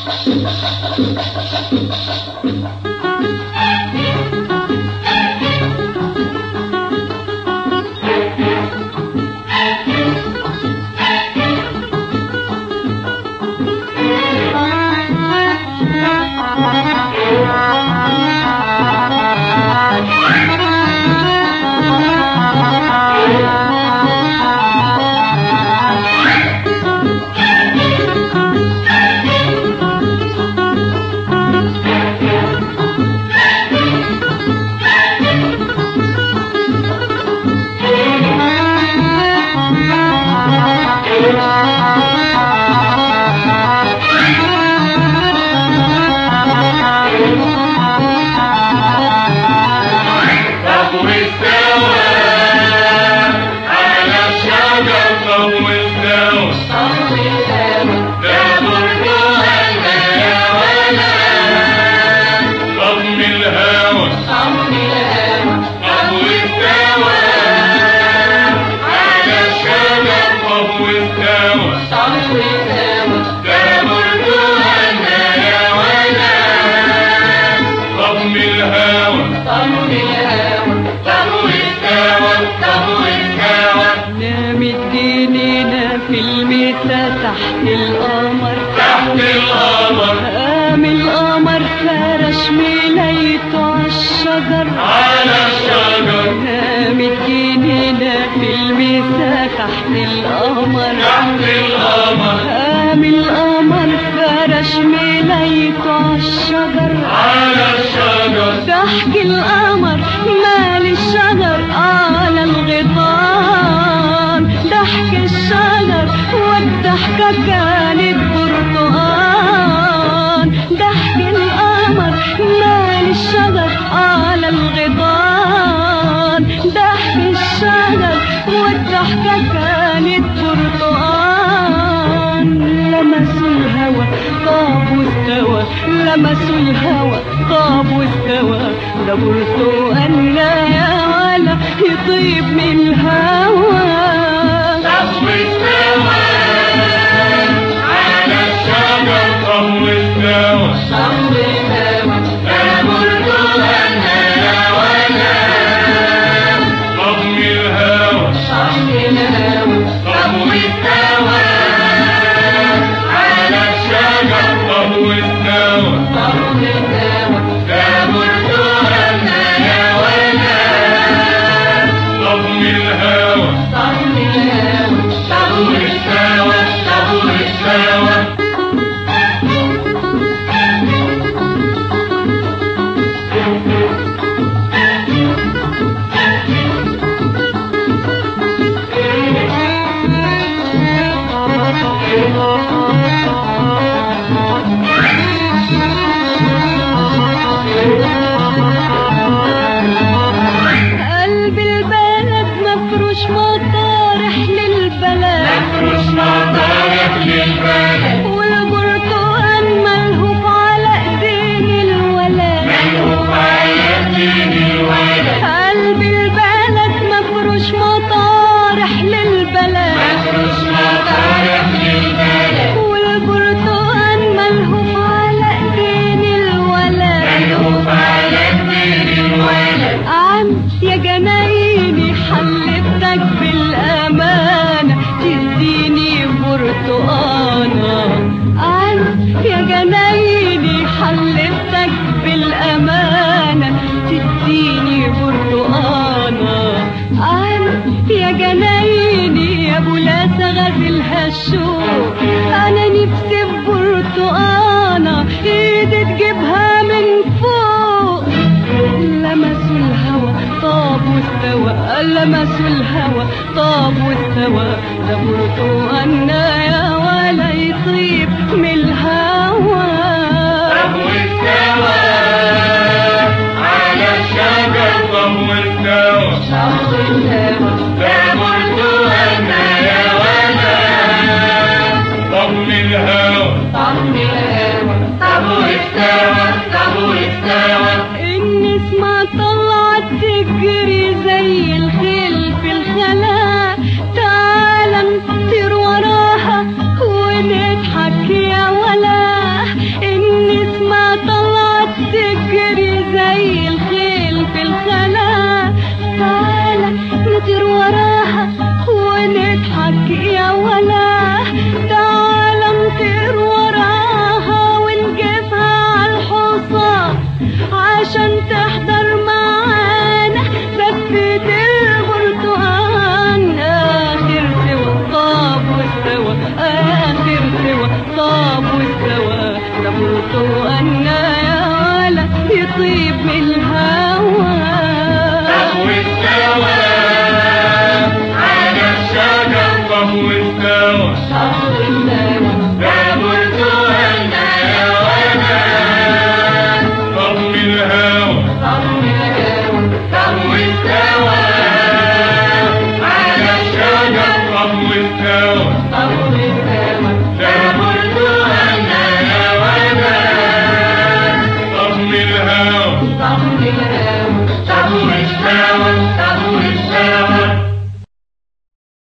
طب واستوى على الشجر طب واستوى ده برتقال يا ولد طب من الهوى طب واستوى على الشجر طب واستوى ده برتقال يا ولد طب من الهوى طب واستوى طب واستوى نامت جنينة في المسا تحت القمر تحت القمر قام القمر فرش ملايته عالشجر على الشجر نامت جنينة في المسا تحت القمر تحت القمر قام القمر فرش ملايته عالشجر على الشجر ضحك القمر مال الشجر على الغيطان ضحك الشجر والضحكة كانت برتقان ضحك القمر مال الشجر على الغيطان ضحك الشجر والضحكة كانت برتقان لمسوا الهوى طاب واستوى لمسوا الهوى طاب واستوى ده برتقال يا ولا يطيب من الهوى طب واستوى على الشجر طب واستوى ده برتقال يا ولد طب من الهوى طب واستوى على الشجر طب واستوى ده برتقال يا ولد طب من الهوى طب واستوى طب واستوى قلب البلد مفروش مطارح للبلد مفروش مطارح للبلد والبرتقال ملهوف على ايدين الولد ملهوف على دين الولد قلب البلد مفروش مطارح للبلد مفروش مطارح للبلد والبرتقال ملهوف على ايدين الولد ملهوف على دين الولد عم يا جنايني حلفتك بالأمانة تديني برتقانة عم يا جنايني حلفتك بالأمانة تديني برتقانة عم يا جنايني يا ابو لا غازل هالشوق انا نفسي ببرتقانة ايدي تجيبها من فوق لمسوا الهوى طاب واستوى لمسوا الهوى طاب واستوى ده برتقالنا يا ولا يطيب من الهوى طب واستوى على الشجر طب واستوى ده برتقال يا ولد طب من الهوى طب واستوى طب واستوى النسمة طلعت تجري زي الخيل في الخلاء تعال نطير وراها بالهوى طهو استوى على الشجر طهو استوى ده برتقال يا ولد طهو الهوى طهو استوى على الشجر طهو استوى ده برتقال يا ولد طهو الهوى طهو استوى